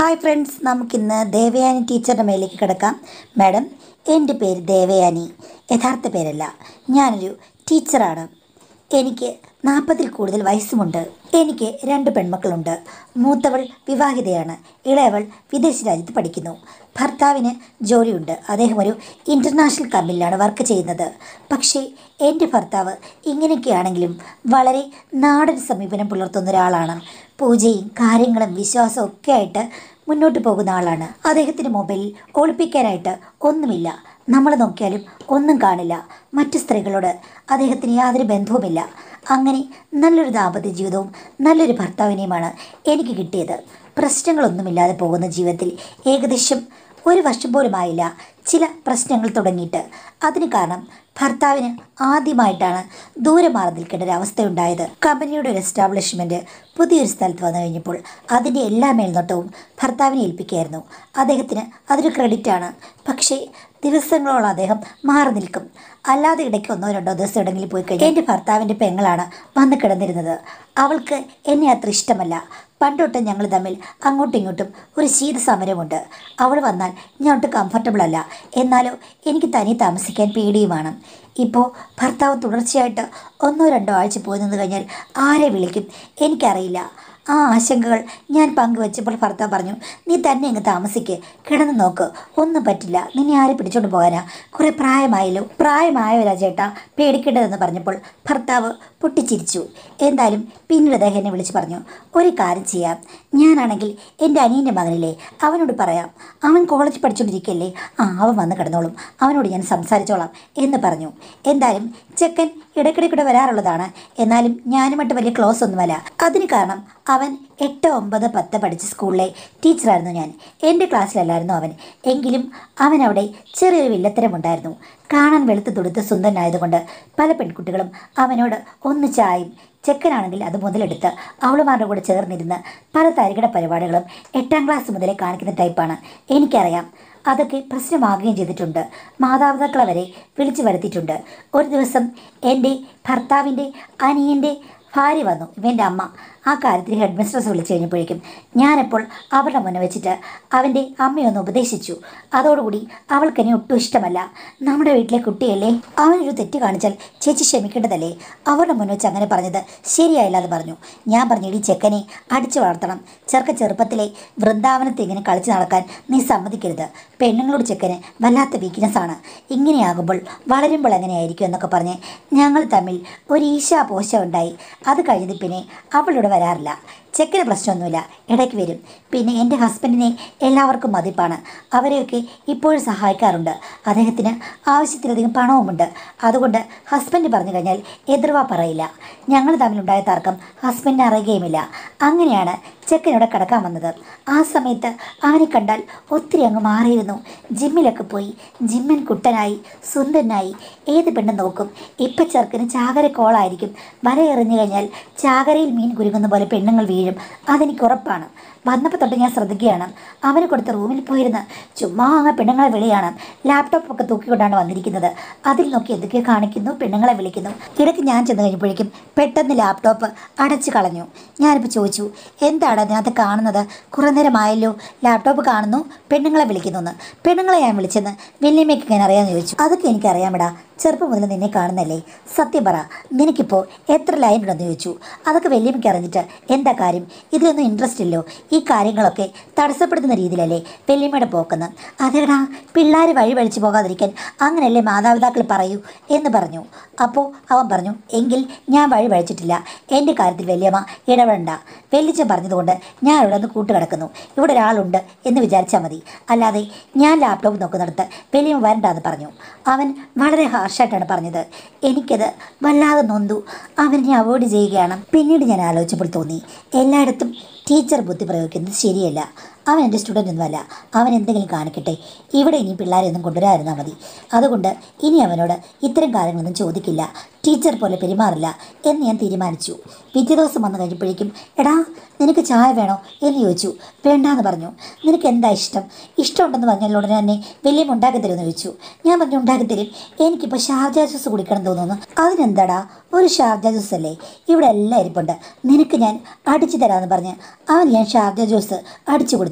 hi friends നമുക്കിന്ന് ദേവയാനി ടീച്ചറുടെ മേലേക്ക് കിടക്കാം മാഡം എൻ്റെ പേര് ദേവയാനി യഥാർത്ഥ പേരല്ല ഞാനൊരു ടീച്ചറാണ് എനിക്ക് നാൽപ്പതിൽ കൂടുതൽ വയസ്സുമുണ്ട് എനിക്ക് രണ്ട് പെൺമക്കളുണ്ട് മൂത്തവൾ വിവാഹിതയാണ് ഇളയവൾ വിദേശ രാജ്യത്ത് പഠിക്കുന്നു ഭർത്താവിന് ജോലിയുണ്ട് അദ്ദേഹം ഒരു ഇൻ്റർനാഷണൽ കമ്പനിയിലാണ് വർക്ക് ചെയ്യുന്നത് പക്ഷേ എൻ്റെ ഭർത്താവ് ഇങ്ങനെയൊക്കെയാണെങ്കിലും വളരെ നാടൻ സമീപനം പുലർത്തുന്ന ഒരാളാണ് പൂജയും കാര്യങ്ങളും വിശ്വാസവും ഒക്കെ ആയിട്ട് മുന്നോട്ട് പോകുന്ന ആളാണ് അദ്ദേഹത്തിന് മൊബൈലിൽ ഒളിപ്പിക്കാനായിട്ട് ഒന്നുമില്ല നമ്മൾ നോക്കിയാലും ഒന്നും കാണില്ല മറ്റു സ്ത്രീകളോട് അദ്ദേഹത്തിന് യാതൊരു ബന്ധവുമില്ല അങ്ങനെ നല്ലൊരു ദാമ്പത്യ ജീവിതവും നല്ലൊരു ഭർത്താവിനെയുമാണ് എനിക്ക് കിട്ടിയത് പ്രശ്നങ്ങളൊന്നുമില്ലാതെ പോകുന്ന ജീവിതത്തിൽ ഏകദേശം ഒരു വർഷം പോലും ആയില്ല ചില പ്രശ്നങ്ങൾ തുടങ്ങിയിട്ട് അതിന് കാരണം ഭർത്താവിന് ആദ്യമായിട്ടാണ് ദൂരെ മാറി നിൽക്കേണ്ട ഒരു അവസ്ഥയുണ്ടായത് കമ്പനിയുടെ ഒരു എസ്റ്റാബ്ലിഷ്മെൻറ്റ് പുതിയൊരു സ്ഥലത്ത് വന്നു കഴിഞ്ഞപ്പോൾ അതിൻ്റെ എല്ലാ മേൽനോട്ടവും ഭർത്താവിനെ ഏൽപ്പിക്കുകയായിരുന്നു അദ്ദേഹത്തിന് അതൊരു ക്രെഡിറ്റാണ് പക്ഷേ ദിവസങ്ങളോളം അദ്ദേഹം മാറി നിൽക്കും അല്ലാതെ ഇടയ്ക്ക് ഒന്നോ രണ്ടോ ദിവസം എവിടെയെങ്കിലും പോയി കഴിഞ്ഞാൽ എൻ്റെ ഭർത്താവിൻ്റെ പെങ്ങളാണ് വന്ന് കിടന്നിരുന്നത് അവൾക്ക് എന്നെ അത്ര ഇഷ്ടമല്ല പണ്ടൊട്ട് ഞങ്ങൾ തമ്മിൽ അങ്ങോട്ടും ഇങ്ങോട്ടും ഒരു ശീത സമരമുണ്ട് അവൾ വന്നാൽ ഞാൻ ഒട്ടും കംഫർട്ടബിൾ അല്ല എന്നാലോ എനിക്ക് തനി താമസിക്കാൻ പേടിയുമാണ് ഇപ്പോൾ ഭർത്താവ് തുടർച്ചയായിട്ട് ഒന്നോ രണ്ടോ ആഴ്ച പോയി നിന്ന് കഴിഞ്ഞാൽ ആരെ വിളിക്കും എനിക്കറിയില്ല ആ ആശങ്കകൾ ഞാൻ പങ്കുവച്ചപ്പോൾ ഭർത്താവ് പറഞ്ഞു നീ തന്നെ അങ്ങ് താമസിക്ക് കിടന്ന് നോക്ക് ഒന്നും പറ്റില്ല നിന്നെ ആരെ പിടിച്ചോണ്ട് പോകാനാ കുറേ പ്രായമായല്ലോ പ്രായമായവരാ ചേട്ടാ പേടിക്കേണ്ടതെന്ന് പറഞ്ഞപ്പോൾ ഭർത്താവ് പൊട്ടിച്ചിരിച്ചു എന്തായാലും പിന്നീട് അദ്ദേഹം എന്നെ വിളിച്ച് പറഞ്ഞു ഒരു കാര്യം ചെയ്യാം ഞാനാണെങ്കിൽ എൻ്റെ അനിയൻ്റെ മകനില്ലേ അവനോട് പറയാം അവൻ കോളേജ് പഠിച്ചുകൊണ്ടിരിക്കല്ലേ ആ അവൻ വന്ന് കിടന്നോളും അവനോട് ഞാൻ സംസാരിച്ചോളാം എന്ന് പറഞ്ഞു എന്തായാലും ചെക്കൻ ഇടയ്ക്കിടയ്ക്കൂടെ വരാറുള്ളതാണ് എന്നാലും ഞാനുമായിട്ട് വലിയ ക്ലോസ് ഒന്നുമല്ല അതിന് കാരണം അവൻ എട്ട് ഒമ്പത് പത്ത് പഠിച്ച സ്കൂളിലെ ടീച്ചറായിരുന്നു ഞാൻ എൻ്റെ ക്ലാസ്സിലല്ലായിരുന്നു അവൻ എങ്കിലും അവൻ അവിടെ ചെറിയൊരു വില്ലത്തരമുണ്ടായിരുന്നു കാണാൻ വെളുത്ത് തുടുത്ത് സുന്ദരനായതുകൊണ്ട് പല പെൺകുട്ടികളും അവനോട് ഒന്ന് ചായും ചെക്കനാണെങ്കിൽ അത് മുതലെടുത്ത് അവളുമാരുടെ കൂടെ ചേർന്നിരുന്ന് പല തരികിട പരിപാടികളും എട്ടാം ക്ലാസ് മുതലേ കാണിക്കുന്ന ടൈപ്പാണ് എനിക്കറിയാം അതൊക്കെ പ്രശ്നമാകുകയും ചെയ്തിട്ടുണ്ട് മാതാപിതാക്കളെ വരെ വിളിച്ചു വരുത്തിയിട്ടുണ്ട് ഒരു ദിവസം എൻ്റെ ഭർത്താവിൻ്റെ അനിയൻ്റെ ഭാര്യ വന്നു ഇവൻ്റെ അമ്മ ആ കാര്യത്തിൽ ഹെഡ് മിസ്ട്രസ് വിളിച്ചു കഴിഞ്ഞപ്പോഴേക്കും ഞാനപ്പോൾ അവരുടെ മുന്നിൽ വെച്ചിട്ട് അവൻ്റെ അമ്മയൊന്ന് ഉപദേശിച്ചു അതോടുകൂടി അവൾക്കെന്നെ ഒട്ടും ഇഷ്ടമല്ല നമ്മുടെ വീട്ടിലെ കുട്ടിയല്ലേ അവനൊരു തെറ്റ് കാണിച്ചാൽ ചേച്ചി ക്ഷമിക്കേണ്ടതല്ലേ അവരുടെ മുന്നിൽ വെച്ച് അങ്ങനെ പറഞ്ഞത് ശരിയായില്ല എന്ന് പറഞ്ഞു ഞാൻ പറഞ്ഞു ഇടി ചെക്കനെ അടിച്ചു വളർത്തണം ചെറുക്ക ചെറുപ്പത്തിലെ വൃന്ദാവനത്തെ ഇങ്ങനെ കളിച്ചു നടക്കാൻ നീ സമ്മതിക്കരുത് പെണ്ണുങ്ങളോട് ചെക്കന് വല്ലാത്ത വീക്ക്നെസ് ആണ് ഇങ്ങനെയാകുമ്പോൾ വളരുമ്പോൾ എങ്ങനെയായിരിക്കും എന്നൊക്കെ പറഞ്ഞ് ഞങ്ങൾ തമ്മിൽ ഒരു ഈശാ പോശ ഉണ്ടായി അത് കഴിഞ്ഞത് പിന്നെ അവളിവിടെ വരാറില്ല ചെക്കിന് പ്രശ്നമൊന്നുമില്ല ഇടയ്ക്ക് വരും പിന്നെ എൻ്റെ ഹസ്ബൻഡിനെ എല്ലാവർക്കും മതിപ്പാണ് അവരെയൊക്കെ ഇപ്പോഴും സഹായിക്കാറുണ്ട് അദ്ദേഹത്തിന് ആവശ്യത്തിലധികം പണവുമുണ്ട് അതുകൊണ്ട് ഹസ്ബൻഡ് പറഞ്ഞു കഴിഞ്ഞാൽ എതിർവാ പറയില്ല ഞങ്ങൾ തമ്മിലുണ്ടായ തർക്കം ഹസ്ബൻഡിനെ അറിയുകയുമില്ല അങ്ങനെയാണ് ചെക്കനോടെ കിടക്കാൻ വന്നത് ആ സമയത്ത് അവനെ കണ്ടാൽ ഒത്തിരി അങ്ങ് മാറിയിരുന്നു ജിമ്മിലൊക്കെ പോയി ജിമ്മൻ കുട്ടനായി സുന്ദരനായി ഏത് പെണ്ണ് നോക്കും ഇപ്പം ചെറുക്കന് ചാകര കോളായിരിക്കും വല എറിഞ്ഞു കഴിഞ്ഞാൽ ചാകരയിൽ മീൻ കുരുങ്ങുന്ന പോലെ പെണ്ണുങ്ങൾ വീഴും അതെനിക്ക് ഉറപ്പാണ് വന്നപ്പോൾ തൊട്ട് ഞാൻ ശ്രദ്ധിക്കുകയാണ് അവന് കൊടുത്ത റൂമിൽ പോയിരുന്ന് ചുമ്മാ അങ്ങ് പെണ്ണുങ്ങളെ വിളിയാണ് ലാപ്ടോപ്പ് ഒക്കെ തൂക്കിക്കൊണ്ടാണ് വന്നിരിക്കുന്നത് അതിൽ നോക്കി എന്തൊക്കെയോ കാണിക്കുന്നു പെണ്ണുങ്ങളെ വിളിക്കുന്നു ഇടയ്ക്ക് ഞാൻ ചെന്ന് കഴിഞ്ഞപ്പോഴേക്കും പെട്ടെന്ന് ലാപ്ടോപ്പ് അടച്ചു കളഞ്ഞു ഞാനിപ്പോൾ ചോദിച്ചു എന്താണ് അതിനകത്ത് കാണുന്നത് കുറേ നേരമായല്ലോ ലാപ്ടോപ്പ് കാണുന്നു പെണ്ണുങ്ങളെ വിളിക്കുന്നു പെണ്ണുങ്ങളെ ഞാൻ വിളിച്ചെന്ന് വെല്ലിയമ്മയ്ക്ക് ഞാൻ അറിയാമെന്ന് ചോദിച്ചു അതൊക്കെ എനിക്കറിയാമെടാ ചെറുപ്പം മുതൽ നിന്നെ കാണുന്നല്ലേ സത്യം പറ നിനക്കിപ്പോൾ എത്ര ലൈൻ ഉണ്ടെന്ന് ചോദിച്ചു അതൊക്കെ വെല്ലുമിക്ക് അറിഞ്ഞിട്ട് എന്താ കാര്യം ഇതിലൊന്നും ഇൻട്രസ്റ്റ് ഇല്ലോ ഈ കാര്യങ്ങളൊക്കെ തടസ്സപ്പെടുത്തുന്ന രീതിയിലല്ലേ വെല്ലുമ്മയുടെ പോക്കെന്ന് അതേടാ പിള്ളേർ വഴി വഴിച്ചു പോകാതിരിക്കാൻ അങ്ങനെയല്ലേ മാതാപിതാക്കൾ പറയൂ എന്ന് പറഞ്ഞു അപ്പോൾ അവൻ പറഞ്ഞു എങ്കിൽ ഞാൻ വഴി വഴിച്ചിട്ടില്ല എൻ്റെ കാര്യത്തിൽ വലിയമ്മ ഇടപെടണ്ട വെല്ലിച്ചൻ പറഞ്ഞതുകൊണ്ട് ഞാൻ ഇവിടെ നിന്ന് കൂട്ടുകിടക്കുന്നു ഇവിടെ ഒരാളുണ്ട് എന്ന് വിചാരിച്ചാൽ മതി അല്ലാതെ ഞാൻ ലാപ്ടോപ്പ് നോക്കുന്നിടത്ത് വലിയമ്മ വരണ്ടെന്ന് പറഞ്ഞു അവൻ വളരെ ഹാർഷായിട്ടാണ് പറഞ്ഞത് എനിക്കത് വല്ലാതെ നൊന്തു അവനെ അവോയ്ഡ് ചെയ്യുകയാണ് പിന്നീട് ഞാൻ ആലോചിച്ചപ്പോൾ തോന്നി എല്ലായിടത്തും ടീച്ചർ ബുദ്ധി പ്രയോഗിക്കുന്നത് ശരിയല്ല അവൻ എൻ്റെ സ്റ്റുഡൻ്റ് ഒന്നുമല്ല അവൻ എന്തെങ്കിലും കാണിക്കട്ടെ ഇവിടെ ഇനി പിള്ളേരെയൊന്നും കൊണ്ടുവരാതിരുന്നാൽ മതി അതുകൊണ്ട് ഇനി അവനോട് ഇത്തരം കാര്യങ്ങളൊന്നും ചോദിക്കില്ല ടീച്ചർ പോലെ പെരുമാറില്ല എന്ന് ഞാൻ തീരുമാനിച്ചു പിറ്റേ ദിവസം വന്നു കഴിഞ്ഞപ്പോഴേക്കും എടാ നിനക്ക് ചായ വേണോ എന്ന് ചോദിച്ചു വേണ്ടാന്ന് പറഞ്ഞു നിനക്ക് എന്താ ഇഷ്ടം ഇഷ്ടമുണ്ടെന്ന് പറഞ്ഞാൽ ഉടനെ തന്നെ വലിയ ഉണ്ടാക്കി തരുമെന്ന് ചോദിച്ചു ഞാൻ പറഞ്ഞു ഉണ്ടാക്കി തരും എനിക്കിപ്പോൾ ഷാർജ ജ്യൂസ് കുടിക്കണം തോന്നുന്നു അതിനെന്താടാ ഒരു ഷാർജ ജ്യൂസ് അല്ലേ ഇവിടെ എല്ലാം ഇരിപ്പുണ്ട് നിനക്ക് ഞാൻ അടിച്ചു തരാമെന്ന് പറഞ്ഞ് അവൻ ഞാൻ ഷാർജ ജ്യൂസ് അടിച്ചു കൊടുത്തു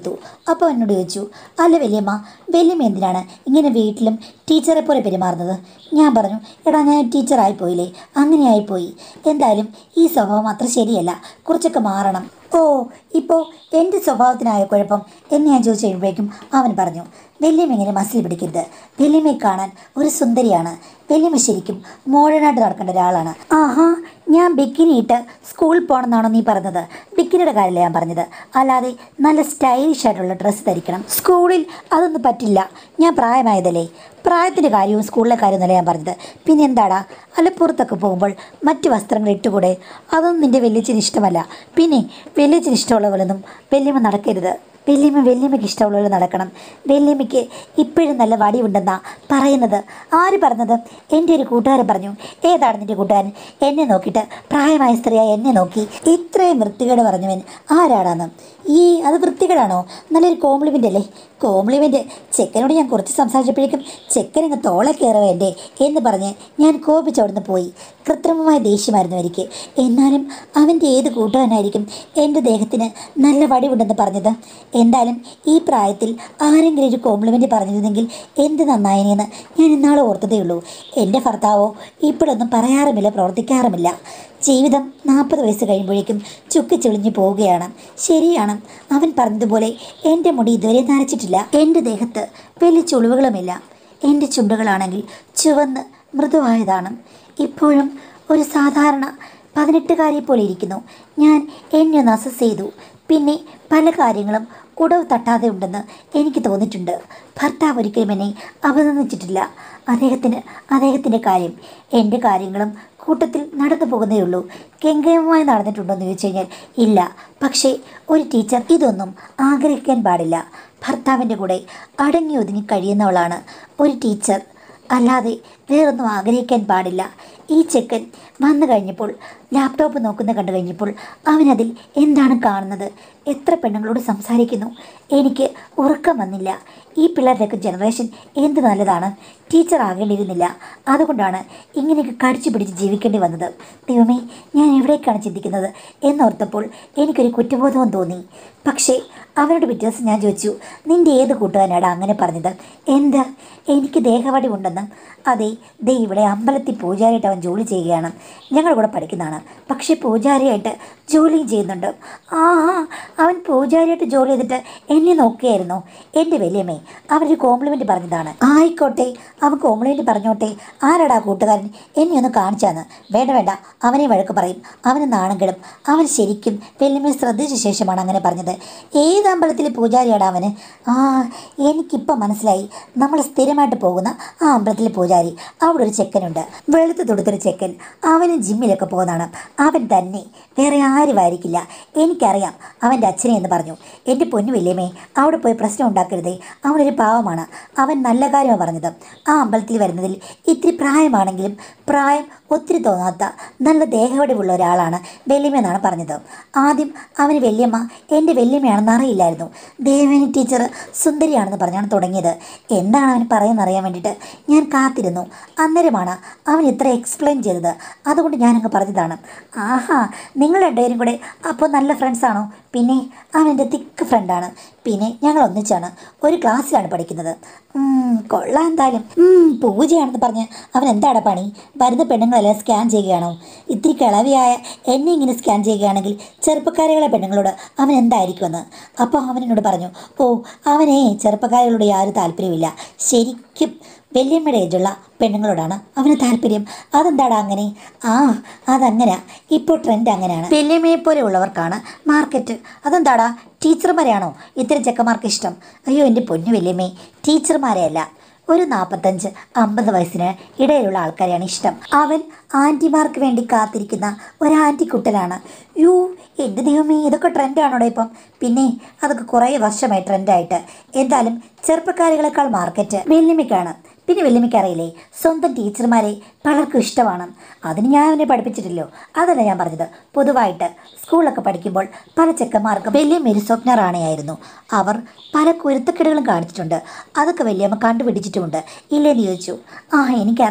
കൊടുത്തു അപ്പോൾ എന്നോട് ചോദിച്ചു അല്ല വല്യമ്മ വല്യമ്മ എന്തിനാണ് ഇങ്ങനെ വീട്ടിലും ടീച്ചറെ പോലെ പെരുമാറുന്നത് ഞാൻ പറഞ്ഞു എടാ ഞാൻ ടീച്ചറായി പോയില്ലേ അങ്ങനെ ആയിപ്പോയി എന്തായാലും ഈ സ്വഭാവം അത്ര ശരിയല്ല കുറച്ചൊക്കെ മാറണം ഓ ഇപ്പോൾ എൻ്റെ സ്വഭാവത്തിനായ കുഴപ്പം എന്ന് ഞാൻ ചോദിച്ചു കഴിയുമ്പോഴേക്കും അവൻ പറഞ്ഞു വല്യമ്മ ഇങ്ങനെ മസിൽ പിടിക്കരുത് വല്യമ്മയെ കാണാൻ ഒരു സുന്ദരിയാണ് വല്യമ്മ ശരിക്കും മോഡേണായിട്ട് നടക്കേണ്ട ഒരാളാണ് ആഹാ ഞാൻ ബിക്കിനി ഇട്ട് സ്കൂളിൽ പോകണമെന്നാണോ നീ പറഞ്ഞത് ബിക്കിനിയുടെ കാര്യമല്ല ഞാൻ പറഞ്ഞത് അല്ലാതെ നല്ല സ്റ്റൈലിഷ് ആയിട്ടുള്ള ഡ്രസ്സ് ധരിക്കണം സ്കൂളിൽ അതൊന്നും പറ്റില്ല ഞാൻ പ്രായമായതല്ലേ പ്രായത്തിൻ്റെ കാര്യവും സ്കൂളിലെ കാര്യമൊന്നുമല്ല ഞാൻ പറഞ്ഞത് പിന്നെ എന്താടാ അല്ല പുറത്തൊക്കെ പോകുമ്പോൾ മറ്റ് വസ്ത്രങ്ങൾ ഇട്ടുകൂടെ അതൊന്നും നിൻ്റെ വലിയച്ഛന് ഇഷ്ടമല്ല പിന്നെ വലിയച്ഛന് ഇഷ്ടമുള്ള പോലൊന്നും വല്യമ്മ നടക്കരുത് വല്യമ്മ വല്യമ്മയ്ക്ക് ഇഷ്ടമുള്ള പോലെ നടക്കണം വല്യമ്മയ്ക്ക് ഇപ്പോഴും നല്ല വടിയുണ്ടെന്നാ പറയുന്നത് ആര് പറഞ്ഞത് എൻ്റെ ഒരു കൂട്ടുകാരൻ പറഞ്ഞു ഏതാണ് നിൻ്റെ കൂട്ടുകാരൻ എന്നെ നോക്കിയിട്ട് പ്രായമായ സ്ത്രീയായ എന്നെ നോക്കി ഇത്രയും വൃത്തികേട് പറഞ്ഞവൻ ആരാടാന്ന് ഈ അത് വൃത്തികേടാണോ നല്ലൊരു കോംപ്ലിമെൻ്റ് അല്ലേ കോംപ്ലിമെൻ്റ് ചെക്കനോട് ഞാൻ കുറച്ച് സംസാരിച്ചപ്പോഴേക്കും ചെക്കൻ അങ്ങ് തോളെ കയറുക എൻ്റെ എന്ന് പറഞ്ഞ് ഞാൻ കോപിച്ചവിടുന്ന് പോയി കൃത്രിമമായ ദേഷ്യമായിരുന്നു എനിക്ക് എന്നാലും അവൻ്റെ ഏത് കൂട്ടുകാരനായിരിക്കും എൻ്റെ ദേഹത്തിന് നല്ല വടിവുണ്ടെന്ന് പറഞ്ഞത് എന്തായാലും ഈ പ്രായത്തിൽ ആരെങ്കിലും ഒരു കോംപ്ലിമെൻ്റ് പറഞ്ഞിരുന്നെങ്കിൽ എന്ത് നന്നായനെന്ന് ഞാൻ ഇന്നാളെ ഓർത്തതേ ഉള്ളൂ എൻ്റെ ഭർത്താവോ ഇപ്പോഴൊന്നും പറയാറുമില്ല പ്രവർത്തിക്കാറുമില്ല ജീവിതം നാൽപ്പത് വയസ്സ് കഴിയുമ്പോഴേക്കും ചുക്കി ചുളിഞ്ഞു പോവുകയാണ് ശരിയാണ് അവൻ പറഞ്ഞതുപോലെ എൻ്റെ മുടി ഇതുവരെ നരച്ചിട്ടില്ല എൻ്റെ ദേഹത്ത് വലിയ ചുളിവുകളുമില്ല എൻ്റെ ചുണ്ടുകളാണെങ്കിൽ ചുവന്ന് മൃദുവായതാണ് ഇപ്പോഴും ഒരു സാധാരണ പതിനെട്ടുകാരിയെ പോലെ ഇരിക്കുന്നു ഞാൻ എന്നെ ഒന്ന് അസസ് ചെയ്തു പിന്നെ പല കാര്യങ്ങളും ഉടവ് തട്ടാതെ ഉണ്ടെന്ന് എനിക്ക് തോന്നിയിട്ടുണ്ട് ഭർത്താവ് ഒരിക്കലും എന്നെ അപനന്ദിച്ചിട്ടില്ല അദ്ദേഹത്തിന് അദ്ദേഹത്തിൻ്റെ കാര്യം എൻ്റെ കാര്യങ്ങളും കൂട്ടത്തിൽ നടന്നു പോകുന്നേ ഉള്ളൂ കെങ്കയമായി നടന്നിട്ടുണ്ടോ എന്ന് ചോദിച്ചു കഴിഞ്ഞാൽ ഇല്ല പക്ഷേ ഒരു ടീച്ചർ ഇതൊന്നും ആഗ്രഹിക്കാൻ പാടില്ല ഭർത്താവിൻ്റെ കൂടെ അടങ്ങി ഒതുങ്ങി കഴിയുന്നവളാണ് ഒരു ടീച്ചർ അല്ലാതെ വേറൊന്നും ആഗ്രഹിക്കാൻ പാടില്ല ഈ ചെക്കൻ വന്നു കഴിഞ്ഞപ്പോൾ ലാപ്ടോപ്പ് നോക്കുന്ന കണ്ടു കഴിഞ്ഞപ്പോൾ അവനതിൽ എന്താണ് കാണുന്നത് എത്ര പെണ്ണുങ്ങളോട് സംസാരിക്കുന്നു എനിക്ക് ഉറക്കം വന്നില്ല ഈ പിള്ളേരുടെയൊക്കെ ജനറേഷൻ എന്ത് നല്ലതാണ് ടീച്ചർ ആകേണ്ടിയിരുന്നില്ല അതുകൊണ്ടാണ് ഇങ്ങനെയൊക്കെ കടിച്ചു പിടിച്ച് ജീവിക്കേണ്ടി വന്നത് ദൈവമേ ഞാൻ എവിടേക്കാണ് ചിന്തിക്കുന്നത് എന്നോർത്തപ്പോൾ എനിക്കൊരു കുറ്റബോധവും തോന്നി പക്ഷേ അവരോട് പിറ്റേ ദിവസം ഞാൻ ചോദിച്ചു നിൻ്റെ ഏത് കൂട്ടുകാരനാണ് അങ്ങനെ പറഞ്ഞത് എന്താ എനിക്ക് ദേഹവടി ഉണ്ടെന്ന് അതെ ദേ ഇവിടെ അമ്പലത്തിൽ പൂജാരിയായിട്ട് അവൻ ജോലി ചെയ്യുകയാണ് ഞങ്ങളുടെ കൂടെ പഠിക്കുന്നതാണ് പക്ഷേ പൂജാരിയായിട്ട് ജോലിയും ചെയ്യുന്നുണ്ട് ആഹാ അവൻ പൂജാരിയായിട്ട് ജോലി ചെയ്തിട്ട് എന്നെ നോക്കുകയായിരുന്നു എൻ്റെ വലിയമ്മേ അവരൊരു കോംപ്ലിമെൻറ്റ് പറഞ്ഞതാണ് ആയിക്കോട്ടെ അവൻ കോംപ്ലിമെൻറ്റ് പറഞ്ഞോട്ടെ ആരാടാ കൂട്ടുകാരൻ എന്നെ ഒന്ന് കാണിച്ചാന്ന് വേണ്ട വേണ്ട അവനെ വഴക്ക് പറയും അവന് നാണങ്ങളും അവൻ ശരിക്കും വെല്ലുമ്മയെ ശ്രദ്ധിച്ച ശേഷമാണ് അങ്ങനെ പറഞ്ഞത് ഏത് അമ്പലത്തിലെ പൂജാരിയാടാ അവന് ആ എനിക്കിപ്പം മനസ്സിലായി നമ്മൾ സ്ഥിരമായിട്ട് പോകുന്ന ആ അമ്പലത്തിലെ പൂജാരി അവിടെ ഒരു ചെക്കനുണ്ട് വെളുത്ത് തൊടുത്തൊരു ചെക്കൻ അവന് ജിമ്മിലൊക്കെ പോകുന്നതാണ് അവൻ തന്നെ വേറെ ആരുമായിരിക്കില്ല എനിക്കറിയാം അവൻ്റെ അച്ഛനെ എന്ന് പറഞ്ഞു എൻ്റെ പൊന്നു വലിയമേ അവിടെ പോയി പ്രശ്നം ഉണ്ടാക്കരുതേ അവനൊരു പാവമാണ് അവൻ നല്ല കാര്യമാണ് പറഞ്ഞത് ആ അമ്പലത്തിൽ വരുന്നതിൽ ഇത്തിരി പ്രായമാണെങ്കിലും പ്രായം ഒത്തിരി തോന്നാത്ത നല്ല ദേഹവടിവുള്ള ഒരാളാണ് വല്യമ്മ പറഞ്ഞത് ആദ്യം അവന് വല്യമ്മ എൻ്റെ വല്യമ്മയാണെന്ന് അറിയില്ലായിരുന്നു ദേവേനി ടീച്ചർ സുന്ദരിയാണെന്ന് പറഞ്ഞാണ് തുടങ്ങിയത് എന്താണ് അവൻ പറയുന്നറിയാൻ വേണ്ടിയിട്ട് ഞാൻ കാത്തിരുന്നു അന്നേരമാണ് അവൻ ഇത്ര എക്സ്പ്ലെയിൻ ചെയ്തത് അതുകൊണ്ട് ഞാനങ്ങ് പറഞ്ഞതാണ് ആഹാ നിങ്ങൾ രണ്ടുപേരും കൂടെ അപ്പോൾ നല്ല ഫ്രണ്ട്സാണോ പിന്നെ അവൻ എൻ്റെ തിക്ക് ഫ്രണ്ടാണ് പിന്നെ ഞങ്ങൾ ഒന്നിച്ചാണ് ഒരു ക്ലാസ്സിലാണ് പഠിക്കുന്നത് ഉം, കൊള്ളാം എന്തായാലും ഉം, പൂജയാണെന്ന് പറഞ്ഞ് അവൻ എന്താണ് പണി വരുന്ന പെണ്ണുങ്ങളെല്ലാം സ്കാൻ ചെയ്യുകയാണോ ഇത്തിരി കിളവിയായ എന്നെ ഇങ്ങനെ സ്കാൻ ചെയ്യുകയാണെങ്കിൽ ചെറുപ്പക്കാരികളെ പെണ്ണുങ്ങളോട് അവൻ എന്തായിരിക്കുമെന്ന് അപ്പോൾ അവൻ എന്നോട് പറഞ്ഞു ഓ അവനെ ചെറുപ്പക്കാരികളോട് യാതൊരു താല്പര്യമില്ല ശരിക്കും വല്യമ്മയുടെ ഏജുള്ള പെണ്ണുങ്ങളോടാണ് അവന് താല്പര്യം അതെന്താടാ അങ്ങനെ ആ അതങ്ങനെ ഇപ്പോൾ ട്രെൻഡ് അങ്ങനെയാണ് വല്യമ്മയെ പോലെ ഉള്ളവർക്കാണ് മാർക്കറ്റ് അതെന്താടാ ടീച്ചർമാരെയാണോ ഇത്തരം ചെക്കന്മാർക്ക് ഇഷ്ടം അയ്യോ എൻ്റെ പൊന്നു വല്യമ്മേ ടീച്ചർമാരെയല്ല ഒരു നാൽപ്പത്തഞ്ച് അമ്പത് വയസ്സിന് ഇടയിലുള്ള ആൾക്കാരെയാണ് ഇഷ്ടം അവൻ ആൻറ്റിമാർക്ക് വേണ്ടി കാത്തിരിക്കുന്ന ഒരു ആൻറ്റിക്കുട്ടനാണ് യൂ എൻ്റെ ദൈവമേ ഇതൊക്കെ ട്രെൻഡാണോടെ ഇപ്പം പിന്നെ അതൊക്കെ കുറേ വർഷമായി ട്രെൻഡായിട്ട് എന്തായാലും ചെറുപ്പക്കാരികളെക്കാൾ മാർക്കറ്റ് വെല്ലുമിക്കാണ് പിന്നെ വെല്ലുമിക്ക് അറിയില്ലേ സ്വന്തം ടീച്ചർമാരെ പലർക്കും ഇഷ്ടമാണ് അതിന് ഞാൻ അവനെ പഠിപ്പിച്ചിട്ടില്ലോ അതല്ല ഞാൻ പറഞ്ഞത് പൊതുവായിട്ട് സ്കൂളിലൊക്കെ പഠിക്കുമ്പോൾ പല ചെക്കന്മാർക്കും വല്യമ്മ സ്വപ്ന റാണിയായിരുന്നു അവർ പല കുരുത്തക്കേടുകളും കാണിച്ചിട്ടുണ്ട് അതൊക്കെ വല്യമ്മ കണ്ടുപിടിച്ചിട്ടുമുണ്ട് ഇല്ലേന്ന് ചോദിച്ചു ആ എനിക്കറിയാം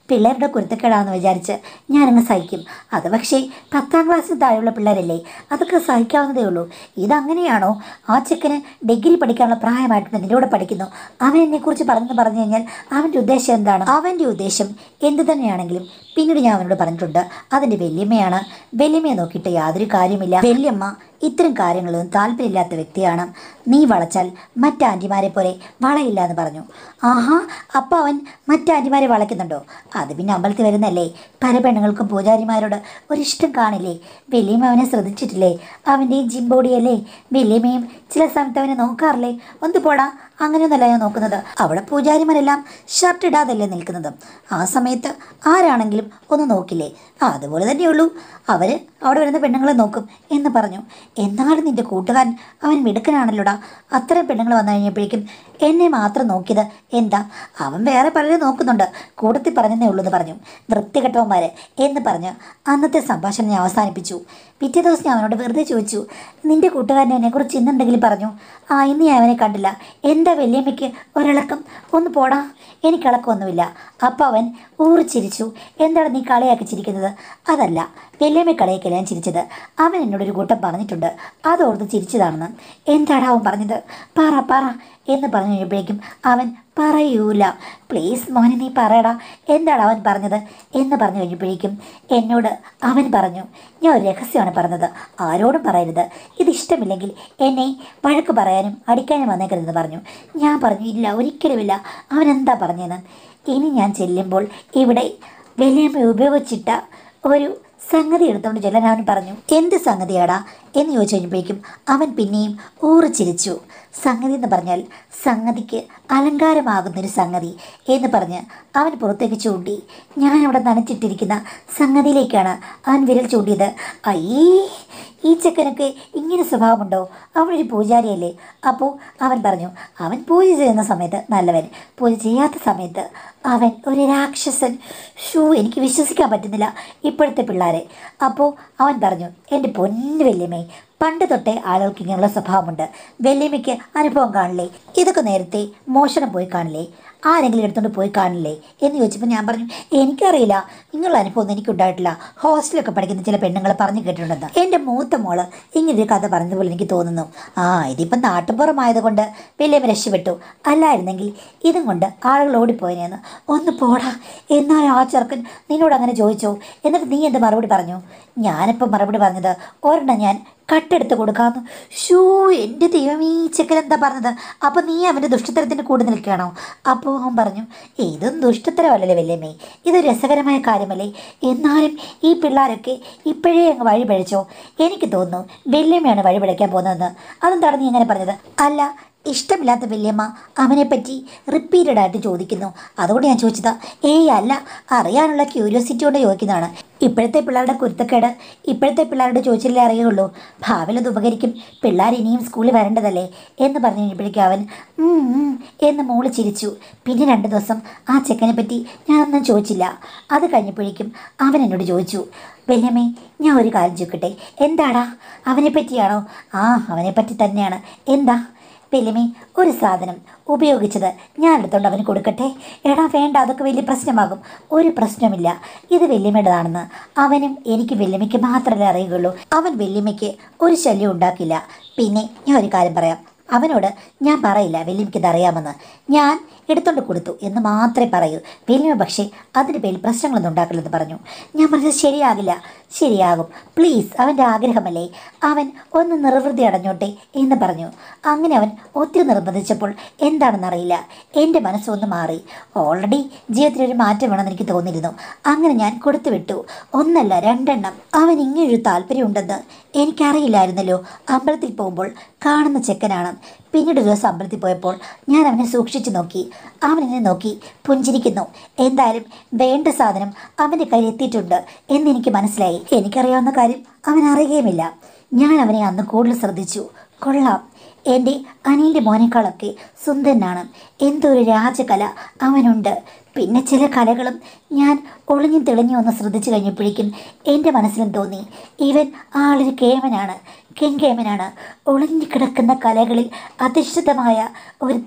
പിള്ളേരുടെ കുരുത്തക്കേടാണെന്ന് വിചാരിച്ച് ഞാനങ്ങ് സഹിക്കും അത് പക്ഷേ പത്താം ക്ലാസ്സിൽ താഴെയുള്ള പിള്ളേരല്ലേ അതൊക്കെ സഹിക്കാവുന്നതേ ഉള്ളൂ ഇതങ്ങനെയാണോ ആ ചെക്കന് ഡിഗ്രി പഠിക്കാനുള്ള പ്രായമായിട്ടുണ്ട് നിന്റെ കൂടെ പഠിക്കുന്നു അവൻ എന്നെക്കുറിച്ച് പറഞ്ഞെന്ന് പറഞ്ഞു കഴിഞ്ഞാൽ അവൻ്റെ ഉദ്ദേശം എന്താണ് അവൻ്റെ ഉദ്ദേശം എന്ത് തന്നെയാണെങ്കിലും പിന്നീട് ഞാൻ അവനോട് പറഞ്ഞിട്ടുണ്ട് അതിൻ്റെ വല്യമ്മയാണ് വല്യമ്മയെ നോക്കിയിട്ട് യാതൊരു കാര്യമില്ല വല്യമ്മ ഇത്തരം കാര്യങ്ങളൊന്നും താല്പര്യമില്ലാത്ത വ്യക്തിയാണ് നീ വളച്ചാൽ മറ്റ് ആൻറ്റിമാരെ പോലെ വളയില്ല എന്ന് പറഞ്ഞു ആഹാ അപ്പം അവൻ മറ്റ് ആൻറ്റിമാരെ വളയ്ക്കുന്നുണ്ടോ അത് പിന്നെ അമ്പലത്തിൽ വരുന്നല്ലേ പല പെണ്ണുങ്ങൾക്കും പൂജാരിമാരോട് ഒരിഷ്ടം കാണില്ലേ വല്യമ്മ അവനെ ശ്രദ്ധിച്ചിട്ടില്ലേ അവൻ്റെയും ജിംബോഡിയല്ലേ വല്യമ്മയും ചില സമയത്ത് അവനെ നോക്കാറില്ലേ ഒന്ന് പോടാ അങ്ങനെയൊന്നല്ല ഞാൻ നോക്കുന്നത് അവിടെ പൂജാരിമാരെല്ലാം ഷർട്ട് ഇടാതല്ലേ നിൽക്കുന്നത് ആ സമയത്ത് ആരാണെങ്കിലും ഒന്ന് നോക്കില്ലേ ആ അതുപോലെ തന്നെയുള്ളൂ അവർ അവിടെ വരുന്ന പെണ്ണുങ്ങളെ നോക്കും എന്ന് പറഞ്ഞു എന്നാലും നിന്റെ കൂട്ടുകാരൻ അവൻ മിടുക്കനാണല്ലോടാ അത്രയും പെണ്ണുങ്ങൾ വന്നു കഴിഞ്ഞപ്പോഴേക്കും എന്നെ മാത്രം നോക്കിയത് എന്താ അവൻ വേറെ പലരും നോക്കുന്നുണ്ട് കൂട്ടത്തിൽ പറഞ്ഞതേ ഉള്ളൂ എന്ന് പറഞ്ഞു വൃത്തികെട്ടവന്മാരെ എന്ന് പറഞ്ഞ് അന്നത്തെ സംഭാഷണം ഞാൻ അവസാനിപ്പിച്ചു പിറ്റേ ദിവസം ഞാൻ അവനോട് വെറുതെ ചോദിച്ചു നിന്റെ കൂട്ടുകാരൻ എന്നെക്കുറിച്ച് ഇന്നെന്തെങ്കിലും പറഞ്ഞു ആ ഇന്ന് ഞാൻ അവനെ കണ്ടില്ല എന്താ വല്യമ്മയ്ക്ക് ഒരിളക്കം ഒന്ന് പോടാ എനിക്ക് ഇളക്കമൊന്നുമില്ല അപ്പം അവൻ ഊറിച്ചിരിച്ചു എന്താണ് നീ കളിയാക്കി ചിരിക്കുന്നത് അതല്ല വല്യമ്മ കളിയാക്കല്ല ഞാൻ ചിരിച്ചത് അവൻ എന്നോടൊരു കൂട്ടം പറഞ്ഞിട്ടുണ്ട് അതോർത്ത് ചിരിച്ചതാണെന്ന് എന്താടാ അവൻ പറഞ്ഞത് പറ പറ എന്ന് പറഞ്ഞു കഴിഞ്ഞപ്പോഴേക്കും അവൻ പറയൂല പ്ലീസ് മോനെ നീ പറയടാ എന്താണ് അവൻ പറഞ്ഞത് എന്ന് പറഞ്ഞു കഴിഞ്ഞപ്പോഴേക്കും എന്നോട് അവൻ പറഞ്ഞു ഞാൻ ഒരു രഹസ്യമാണ് പറഞ്ഞത് ആരോടും പറയരുത് ഇത് ഇഷ്ടമില്ലെങ്കിൽ എന്നെ വഴക്ക് പറയാനും അടിക്കാനും വന്നേക്കരുതെന്ന് പറഞ്ഞു ഞാൻ പറഞ്ഞു ഇല്ല ഒരിക്കലുമില്ല അവൻ എന്താ പറഞ്ഞതെന്ന് ഇനി ഞാൻ ചെല്ലുമ്പോൾ ഇവിടെ വലിയമ്മ ഉപയോഗിച്ചിട്ട ഒരു സംഗതി എടുത്തുകൊണ്ട് ചെല്ലാൻ അവൻ പറഞ്ഞു എന്ത് സംഗതിയാടാ എന്ന് ചോദിച്ചു കഴിഞ്ഞപ്പോഴേക്കും അവൻ പിന്നെയും ഊറിച്ചിരിച്ചു സംഗതി എന്ന് പറഞ്ഞാൽ സംഗതിക്ക് അലങ്കാരമാകുന്നൊരു സംഗതി എന്ന് പറഞ്ഞ് അവൻ പുറത്തേക്ക് ചൂണ്ടി ഞാൻ അവിടെ നനച്ചിട്ടിരിക്കുന്ന സംഗതിയിലേക്കാണ് അവൻ വിരൽ ചൂണ്ടിയത് അയ്യേ ഈ ചെക്കനൊക്കെ ഇങ്ങനെ സ്വഭാവമുണ്ടോ അവനൊരു പൂജാരിയല്ലേ അപ്പോൾ അവൻ പറഞ്ഞു അവൻ പൂജ ചെയ്യുന്ന സമയത്ത് നല്ലവൻ പൂജ ചെയ്യാത്ത സമയത്ത് അവൻ ഒരു രാക്ഷസൻ ഷൂ എനിക്ക് വിശ്വസിക്കാൻ പറ്റുന്നില്ല ഇപ്പോഴത്തെ പിള്ളേരെ അപ്പോൾ അവൻ പറഞ്ഞു എൻ്റെ പൊന്നു വല്യമ്മേ പണ്ട് തൊട്ടേ ആളുകൾക്ക് ഇങ്ങനെയുള്ള സ്വഭാവമുണ്ട് വല്യമ്മയ്ക്ക് അനുഭവം കാണില്ലേ ഇതൊക്കെ നേരത്തെ മോഷണം പോയി കാണില്ലേ ആരെങ്കിലും എടുത്തുകൊണ്ട് പോയി കാണില്ലേ എന്ന് ചോദിച്ചപ്പോൾ ഞാൻ പറഞ്ഞു എനിക്കറിയില്ല നിങ്ങളുടെ അനുഭവം ഒന്നും എനിക്കുണ്ടായിട്ടില്ല ഹോസ്റ്റലൊക്കെ പഠിക്കുന്ന ചില പെണ്ണുങ്ങൾ പറഞ്ഞു കേട്ടിട്ടുണ്ടെന്ന് എൻ്റെ മൂത്ത മോള് ഇങ്ങനൊരു കഥ പറഞ്ഞതുപോലെ എനിക്ക് തോന്നുന്നു ആ ഇതിപ്പം നാട്ടുപുറമായതുകൊണ്ട് വലിയമ്മ രക്ഷപ്പെട്ടു അല്ലായിരുന്നെങ്കിൽ ഇതും കൊണ്ട് ആളുകൾ ഓടിപ്പോയനെന്ന് ഒന്ന് പോടാ എന്നാൽ ആ ചെറുക്കൻ നിന്നോട് അങ്ങനെ ചോദിച്ചോ എന്നിട്ട് നീ എന്ത് മറുപടി പറഞ്ഞു ഞാനിപ്പോൾ മറുപടി പറഞ്ഞത് ഒരെണ്ണം ഞാൻ കട്ടെടുത്ത് കൊടുക്കാമെന്ന് ഷൂ എൻ്റെ ദൈവം ഈ ചെക്കൻ എന്താ പറഞ്ഞത് അപ്പോൾ നീ അവൻ്റെ ദുഷ്ടത്തരത്തിന് കൂടെ നിൽക്കുകയാണോ അപ്പോൾ അവൻ പറഞ്ഞു ഇതും ദുഷ്ടത്തരമല്ലല്ലേ വല്യമ്മേ ഇത് രസകരമായ കാര്യമല്ലേ എന്നാലും ഈ പിള്ളേരൊക്കെ ഇപ്പോഴേ അങ്ങ് വഴി പഴിച്ചോ എനിക്ക് തോന്നുന്നു വല്യമ്മയാണ് വഴി പിഴയ്ക്കാൻ പോകുന്നതെന്ന് അതെന്താണ് നീ അങ്ങനെ പറഞ്ഞത് അല്ല ഇഷ്ടമില്ലാത്ത വല്യമ്മ അവനെപ്പറ്റി റിപ്പീറ്റഡ് ആയിട്ട് ചോദിക്കുന്നു അതുകൊണ്ട് ഞാൻ ചോദിച്ചതാ ഏയ് അല്ല അറിയാനുള്ള ക്യൂരിയോസിറ്റി കൊണ്ട് ചോദിക്കുന്നതാണ് ഇപ്പോഴത്തെ പിള്ളേരുടെ കുരുത്തക്കേട് ഇപ്പോഴത്തെ പിള്ളേരുടെ ചോദിച്ചില്ലേ അറിയുള്ളൂ ഭാവിയിൽ അത് ഉപകരിക്കും പിള്ളേർ ഇനിയും സ്കൂളിൽ വരേണ്ടതല്ലേ എന്ന് പറഞ്ഞു കഴിഞ്ഞപ്പോഴേക്കും അവൻ "ഉം, ഉം" എന്ന് മോള് ചിരിച്ചു പിന്നെ രണ്ട് ദിവസം ആ ചെക്കനെ പറ്റി ഞാനൊന്നും ചോദിച്ചില്ല അത് കഴിഞ്ഞപ്പോഴേക്കും അവൻ എന്നോട് ചോദിച്ചു വല്യമ്മേ ഞാൻ ഒരു കാര്യം ചോദിക്കട്ടെ എന്താടാ അവനെ പറ്റിയാണോ ആ അവനെ പറ്റി തന്നെയാണ് എന്താ വെല്ലുമി ഒരു സാധനം ഉപയോഗിച്ചത് ഞാൻ എടുത്തോണ്ട് അവന് കൊടുക്കട്ടെ എടാ വേണ്ട അതൊക്കെ വലിയ പ്രശ്നമാകും ഒരു പ്രശ്നമില്ല ഇത് വെല്ലുമയുടേതാണെന്ന് അവനും എനിക്ക് വെല്ലുമയ്ക്ക് മാത്രമേ അറിയുകയുള്ളൂ അവൻ വെല്ലുമയ്ക്ക് ഒരു ശല്യം ഉണ്ടാക്കില്ല പിന്നെ ഞാൻ ഒരു കാര്യം പറയാം അവനോട് ഞാൻ പറയില്ല വെല്ലുമിക്കത് അറിയാമെന്ന് ഞാൻ എടുത്തോണ്ട് കൊടുത്തു എന്ന് മാത്രമേ പറയൂ വെല്ലുമ പക്ഷേ അതിൻ്റെ പേരിൽ പ്രശ്നങ്ങളൊന്നും ഉണ്ടാക്കില്ലെന്ന് പറഞ്ഞു ഞാൻ പറഞ്ഞത് ശരിയാകില്ല ശരിയാകും പ്ലീസ് അവൻ്റെ ആഗ്രഹമല്ലേ അവൻ ഒന്ന് നിർവൃതി അടഞ്ഞോട്ടെ എന്ന് പറഞ്ഞു അങ്ങനെ അവൻ ഒത്തിരി നിർബന്ധിച്ചപ്പോൾ എന്താണെന്നറിയില്ല എൻ്റെ മനസ്സൊന്ന് മാറി ഓൾറെഡി ജീവിതത്തിലൊരു മാറ്റം വേണമെന്ന് എനിക്ക് തോന്നിയിരുന്നു അങ്ങനെ ഞാൻ കൊടുത്തു വിട്ടു ഒന്നല്ല രണ്ടെണ്ണം അവൻ ഇങ്ങനൊരു താല്പര്യമുണ്ടെന്ന് എനിക്കറിയില്ലായിരുന്നല്ലോ അമ്പലത്തിൽ പോകുമ്പോൾ കാണുന്ന ചെക്കനാണ് പിന്നീട് ഒരു ദിവസം അമ്പലത്തിൽ പോയപ്പോൾ ഞാൻ അവനെ സൂക്ഷിച്ചു നോക്കി അവൻ എന്നെ നോക്കി പുഞ്ചിരിക്കുന്നു എന്തായാലും വേണ്ട സാധനം അവൻ്റെ കയ്യിൽ എത്തിയിട്ടുണ്ട് എന്നെനിക്ക് മനസ്സിലായി എനിക്കറിയാവുന്ന കാര്യം അവൻ അറിയുകയുമില്ല ഞാൻ അവനെ അന്ന് കൂടുതൽ ശ്രദ്ധിച്ചു കൊള്ളാം എൻ്റെ അനിലിൻ്റെ മോനേക്കാളൊക്കെ സുന്ദരനാണ് എന്തോ ഒരു രാജകല അവനുണ്ട് പിന്നെ ചില കലകളും ഞാൻ ഒളിഞ്ഞും തെളിഞ്ഞും ഒന്ന് ശ്രദ്ധിച്ചു കഴിഞ്ഞപ്പോഴേക്കും എൻ്റെ മനസ്സിലും തോന്നി ഇവൻ ആളൊരു കേമനാണ് കെങ്കേമനാണ് ഒളിഞ്ഞു കിടക്കുന്ന കലകളിൽ അധിഷ്ഠിതമായ ഒരുത്തൻ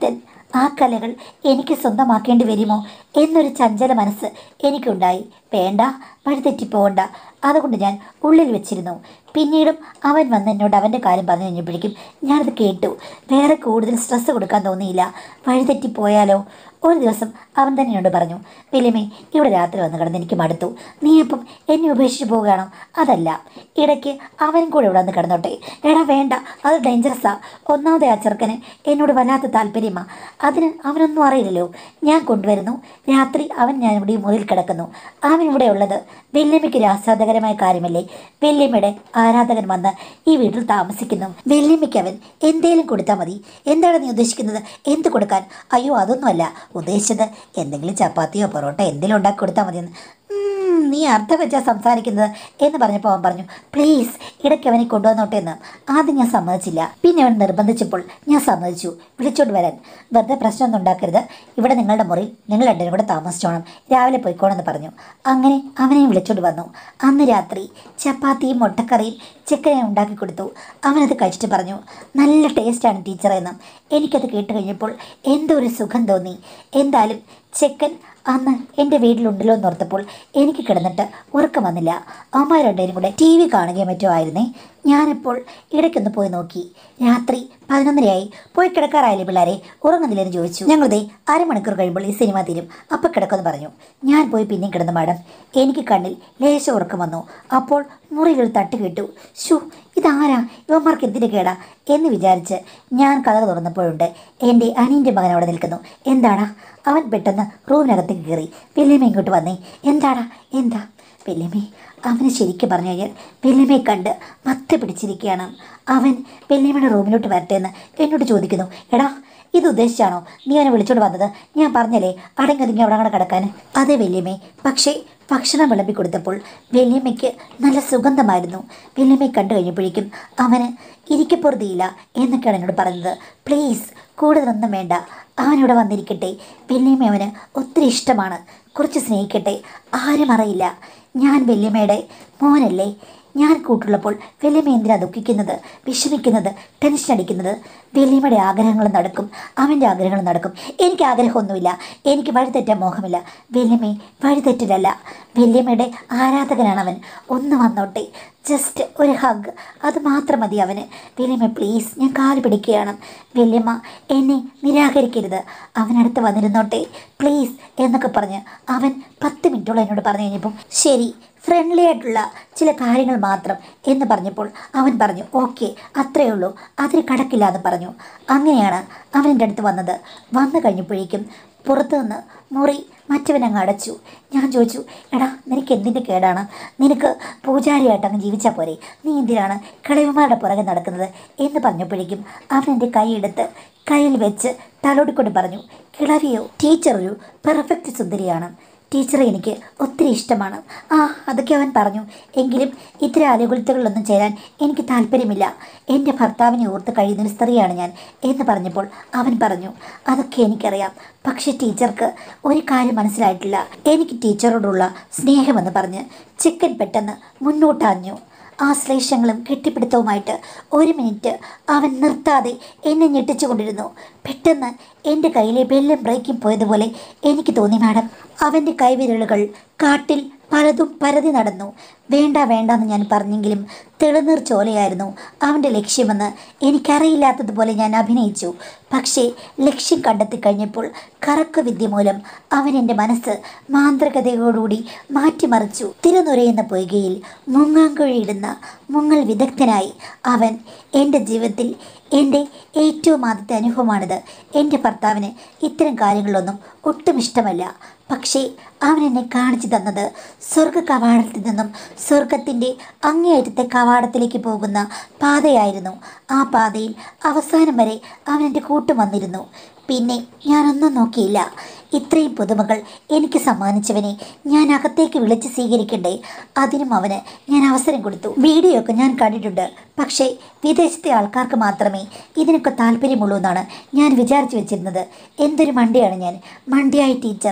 ആ കലകൾ എനിക്ക് സ്വന്തമാക്കേണ്ടി വരുമോ എന്നൊരു ചഞ്ചല മനസ്സ് എനിക്കുണ്ടായി വേണ്ട വഴിതെറ്റിപ്പോകണ്ട അതുകൊണ്ട് ഞാൻ ഉള്ളിൽ വെച്ചിരുന്നു പിന്നീടും അവൻ വന്ന് എന്നോട് അവൻ്റെ കാര്യം പറഞ്ഞു കഴിഞ്ഞപ്പോഴേക്കും ഞാനത് കേട്ടു വേറെ കൂടുതൽ സ്ട്രെസ് കൊടുക്കാൻ തോന്നിയില്ല വഴിതെറ്റിപ്പോയാലോ ഒരു ദിവസം അവൻ തന്നെ എന്നോട് പറഞ്ഞു വലിയമേ ഇവിടെ രാത്രി വന്ന് കിടന്ന് എനിക്ക് മടുത്തു നീ അപ്പം എന്നെ ഉപേക്ഷിച്ച് പോവുകയാണോ അതല്ല ഇടയ്ക്ക് അവനും കൂടെ ഇവിടെ വന്ന് കിടന്നോട്ടെ എടാ വേണ്ട അത് ഡേഞ്ചറസാ ഒന്നാമതെ ആ ചെറുക്കന് എന്നോട് വല്ലാത്ത താല്പര്യമാ അതിന് അവനൊന്നും അറിയില്ലല്ലോ ഞാൻ കൊണ്ടുവരുന്നു രാത്രി അവൻ ഞാൻ ഇവിടെ ഈ മുറിയിൽ കിടക്കുന്നു അവൻ ഇവിടെ ഉള്ളത് വെല്ലിയമ്മയ്ക്ക് ഒരു ആസ്വാദകരമായ കാര്യമല്ലേ വെല്ലിയമ്മയുടെ ആരാധകൻ വന്ന് ഈ വീട്ടിൽ താമസിക്കുന്നു വെല്ലിയമ്മയ്ക്ക് അവൻ എന്തേലും കൊടുത്താൽ മതി എന്താണ് നീ ഉദ്ദേശിക്കുന്നത് എന്ത് കൊടുക്കാൻ അയ്യോ അതൊന്നുമല്ല ഉദ്ദേശിച്ചത് എന്തെങ്കിലും ചപ്പാത്തിയോ പൊറോട്ട എന്തെങ്കിലും ഉണ്ടാക്കി കൊടുത്താൽ മതിയെന്ന് ഉം, നീ അർത്ഥം വെച്ചാ സംസാരിക്കുന്നത് എന്ന് പറഞ്ഞപ്പോൾ അവൻ പറഞ്ഞു പ്ലീസ് ഇടയ്ക്ക് അവനെ കൊണ്ടുവന്നോട്ടെ എന്ന് ആദ്യം ഞാൻ സമ്മതിച്ചില്ല പിന്നെ അവൻ നിർബന്ധിച്ചപ്പോൾ ഞാൻ സമ്മതിച്ചു വിളിച്ചോണ്ട് വരാൻ വെറുതെ പ്രശ്നമൊന്നും ഉണ്ടാക്കരുത് ഇവിടെ നിങ്ങളുടെ മുറി നിങ്ങൾ രണ്ടുപേരും കൂടെ താമസിച്ചോണം രാവിലെ പോയിക്കോണമെന്ന് പറഞ്ഞു അങ്ങനെ അവനെ വിളിച്ചോണ്ട് വന്നു അന്ന് രാത്രി ചപ്പാത്തിയും മുട്ടക്കറിയും ചിക്കനെ ഉണ്ടാക്കി കൊടുത്തു അവനത് കഴിച്ചിട്ട് പറഞ്ഞു നല്ല ടേസ്റ്റാണ് ടീച്ചറെ എന്ന് എനിക്കത് കേട്ട് കഴിഞ്ഞപ്പോൾ എന്തോ ഒരു സുഖം തോന്നി എന്തായാലും ചെക്കൻ അന്ന് എൻ്റെ വീട്ടിലുണ്ടല്ലോ എന്ന് ഓർത്തപ്പോൾ എനിക്ക് കിടന്നിട്ട് ഉറക്കം വന്നില്ല അമ്മ രണ്ടുപേരും കൂടെ ടി വി കാണുകയും മറ്റോ ആയിരുന്നേ ഞാനിപ്പോൾ ഇടയ്ക്കൊന്ന് പോയി നോക്കി രാത്രി പതിനൊന്നരയായി പോയി കിടക്കാറായില്ലേ പിള്ളേരെ ഉറങ്ങുന്നില്ലെന്ന് ചോദിച്ചു ഞങ്ങളിതേ അരമണിക്കൂർ കഴിയുമ്പോൾ ഈ സിനിമ തീരും അപ്പം കിടക്കുമെന്ന് പറഞ്ഞു ഞാൻ പോയി പിന്നെയും കിടന്നു മാഡം എനിക്ക് കണ്ണിൽ ലേശം ഉറക്കം വന്നു അപ്പോൾ മുറിയിലൊരു തട്ട് കേട്ടു ഷു ഇതാരാ ഇവന്മാർക്ക് എന്തിൻ്റെ കേടാ എന്ന് വിചാരിച്ച് ഞാൻ കഥ തുറന്നപ്പോഴുണ്ട് എൻ്റെ അനിയൻ്റെ മകൻ അവിടെ നിൽക്കുന്നു എന്താടാ അവൻ പെട്ടെന്ന് റൂമിനകത്തേക്ക് കയറി വല്യമ്മ ഇങ്ങോട്ട് വന്നേ എന്താടാ എന്താ വല്യമ്മേ അവന് ശരിക്കും പറഞ്ഞു കഴിഞ്ഞാൽ വല്യമ്മയെ കണ്ട് മത്ത് പിടിച്ചിരിക്കുകയാണ് അവൻ വല്യമ്മയുടെ റൂമിലോട്ട് വരട്ടെ എന്ന് എന്നോട് ചോദിക്കുന്നു എടാ ഇത് ഉദ്ദേശിച്ചാണോ നീ അവനെ വിളിച്ചോണ്ട് വന്നത് ഞാൻ പറഞ്ഞല്ലേ അടങ്ങി ഒതുങ്ങി അവിടെ അങ്ങനെ കിടക്കാൻ അതെ വല്യമ്മേ പക്ഷേ ഭക്ഷണം വിളമ്പി കൊടുത്തപ്പോൾ വല്യമ്മയ്ക്ക് നല്ല സുഗന്ധമായിരുന്നു വല്യമ്മയെ കണ്ടു കഴിഞ്ഞപ്പോഴേക്കും അവന് ഇരിക്കപ്പുറതിയില്ല എന്നൊക്കെയാണ് എന്നോട് പറഞ്ഞത് പ്ലീസ് കൂടുതലൊന്നും വേണ്ട അവനിവിടെ വന്നിരിക്കട്ടെ വല്യമ്മ അവന് ഒത്തിരി ഇഷ്ടമാണ് കുറച്ച് സ്നേഹിക്കട്ടെ ആരും അറിയില്ല ഞാൻ വല്യമ്മയുടെ മോനല്ലേ ഞാൻ കൂട്ടുള്ളപ്പോൾ വല്യമ്മ എന്തിനാ ദുഃഖിക്കുന്നത് വിഷമിക്കുന്നത് ടെൻഷൻ അടിക്കുന്നത് വല്യമ്മയുടെ ആഗ്രഹങ്ങൾ നടക്കും അവൻ്റെ ആഗ്രഹങ്ങൾ നടക്കും എനിക്ക് ആഗ്രഹമൊന്നുമില്ല എനിക്ക് വഴിതെറ്റാൻ മോഹമില്ല വല്യമ്മയെ വഴിതെറ്റലല്ല വല്യമ്മയുടെ ആരാധകനാണ് അവൻ ഒന്ന് വന്നോട്ടെ ജസ്റ്റ് ഒരു ഹഗ് അത് മാത്രം മതി അവന് വല്യമ്മ പ്ലീസ് ഞാൻ കാല് പിടിക്കുകയാണ് വല്യമ്മ എന്നെ നിരാകരിക്കരുത് അവനടുത്ത് വന്നിരുന്നോട്ടെ പ്ലീസ് എന്നൊക്കെ പറഞ്ഞ് അവൻ പത്ത് മിനിറ്റോളം എന്നോട് പറഞ്ഞു കഴിഞ്ഞപ്പം ശരി ഫ്രണ്ട്ലി ആയിട്ടുള്ള ചില കാര്യങ്ങൾ മാത്രം എന്ന് പറഞ്ഞപ്പോൾ അവൻ പറഞ്ഞു ഓക്കെ അത്രയേ ഉള്ളൂ അതിന് കടക്കില്ല എന്ന് പറഞ്ഞു അങ്ങനെയാണ് അവൻ എൻ്റെ അടുത്ത് വന്നത് വന്നു കഴിഞ്ഞപ്പോഴേക്കും പുറത്തു നിന്ന് മുറി മറ്റവൻ അങ്ങ് അടച്ചു ഞാൻ ചോദിച്ചു എടാ നിനക്ക് എന്തിൻ്റെ കേടാണ് നിനക്ക് പൂജാരിയായിട്ട് അങ്ങ് ജീവിച്ചാൽ പോരെ നീ എന്തിനാണ് കിളവന്മാരുടെ പുറകെ നടക്കുന്നത് എന്ന് പറഞ്ഞപ്പോഴേക്കും അവൻ എൻ്റെ കൈയെടുത്ത് കയ്യിൽ വെച്ച് തലോടിക്കൊണ്ട് പറഞ്ഞു കിളവിയോ ടീച്ചർ ഒരു പെർഫെക്റ്റ് സുന്ദരിയാണ് ടീച്ചറെ എനിക്ക് ഒത്തിരി ഇഷ്ടമാണ് ആ അതൊക്കെ അവൻ പറഞ്ഞു എങ്കിലും ഇത്തരം അലകുലത്തുകളിലൊന്നും ചേരാൻ എനിക്ക് താല്പര്യമില്ല എൻ്റെ ഭർത്താവിനെ ഓർത്ത് കഴിയുന്നൊരു സ്ത്രീയാണ് ഞാൻ എന്ന് പറഞ്ഞപ്പോൾ അവൻ പറഞ്ഞു അതൊക്കെ എനിക്കറിയാം പക്ഷെ ടീച്ചർക്ക് ഒരു കാര്യം മനസ്സിലായിട്ടില്ല എനിക്ക് ടീച്ചറോടുള്ള സ്നേഹമെന്ന് പറഞ്ഞ് ചിക്കൻ പെട്ടെന്ന് മുന്നോട്ടാഞ്ഞു ആശ്ലേഷങ്ങളും കെട്ടിപ്പിടുത്തവുമായിട്ട് ഒരു മിനിറ്റ് അവൻ നിർത്താതെ എന്നെ ഞെട്ടിച്ചുകൊണ്ടിരുന്നു പെട്ടെന്ന് എൻ്റെ കയ്യിലെ ബെല്ലും ബ്രേക്കും പോയതുപോലെ എനിക്ക് തോന്നി മാഡം അവൻ്റെ കൈവിരലുകൾ കാട്ടിൽ പലതും പരതി നടന്നു വേണ്ട വേണ്ടെന്ന് ഞാൻ പറഞ്ഞെങ്കിലും തെളിനീർ ചോലയായിരുന്നു അവൻ്റെ ലക്ഷ്യമെന്ന് എനിക്കറിയില്ലാത്തതുപോലെ ഞാൻ അഭിനയിച്ചു പക്ഷേ ലക്ഷ്യം കണ്ടെത്തി കഴിഞ്ഞപ്പോൾ കറക്കവിദ്യ മൂലം അവൻ എൻ്റെ മനസ്സ് മാന്ത്രികതയോടുകൂടി മാറ്റിമറിച്ചു തിരുനുരയുന്ന പൊയ്കയിൽ മുങ്ങാങ്കുഴിയിടുന്ന മുങ്ങൽ വിദഗ്ധനായി അവൻ എൻ്റെ ജീവിതത്തിൽ എൻ്റെ ഏറ്റവും ആദ്യത്തെ അനുഭവമാണിത് എൻ്റെ ഭർത്താവിന് ഇത്തരം കാര്യങ്ങളൊന്നും ഒട്ടും ഇഷ്ടമല്ല പക്ഷേ അവൻ എന്നെ കാണിച്ചു തന്നത് സ്വർഗ കവാടത്തിൽ നിന്നും സ്വർഗത്തിൻ്റെ അങ്ങേയറ്റത്തെ കവാടത്തിലേക്ക് പോകുന്ന പാതയായിരുന്നു ആ പാതയിൽ അവസാനം വരെ അവൻ എൻ്റെ കൂട്ടും വന്നിരുന്നു പിന്നെ ഞാനൊന്നും നോക്കിയില്ല ഇത്രയും പുതുമകൾ എനിക്ക് സമ്മാനിച്ചവനെ ഞാൻ അകത്തേക്ക് വിളിച്ച് സ്വീകരിക്കണ്ടേ അതിനും അവന് ഞാൻ അവസരം കൊടുത്തു വീഡിയോ ഒക്കെ ഞാൻ കണ്ടിട്ടുണ്ട് പക്ഷേ വിദേശത്തെ ആൾക്കാർക്ക് മാത്രമേ ഇതിനൊക്കെ താല്പര്യമുള്ളൂ എന്നാണ് ഞാൻ വിചാരിച്ചു വെച്ചിരുന്നത് എന്തൊരു മണ്ടിയാണ് ഞാൻ മണ്ടിയായ ടീച്ചർ